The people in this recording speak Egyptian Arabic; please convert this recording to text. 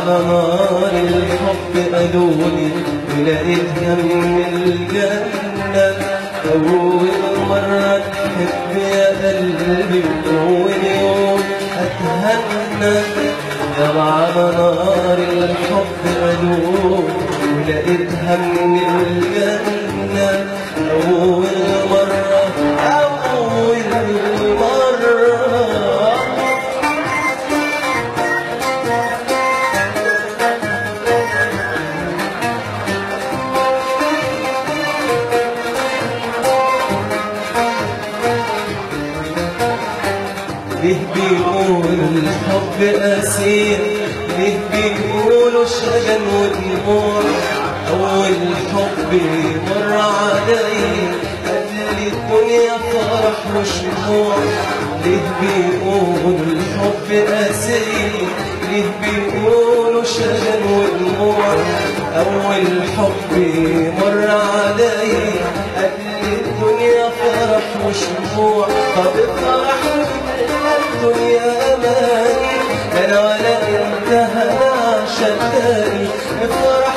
على نار الحب قالولي ولقيتها من الجنة أول مرة تحب يا قلبي وأول يوم أتهنى يا على نار الحب قالولي ولقيتها من الجنة أول مرة أول مرة ليه بيقولوا الحب أسير ليه بيقولوا شجن ودموع أول حب مر علي قبل الدنيا فرح وشموع ليه بيقولوا الحب أسير ليه بيقولوا شجن ودموع أول حب مر علي قبل الدنيا فرح وشموع طب الفرح الدنيا أماني أنا ولا أنت هنا شتاني افرح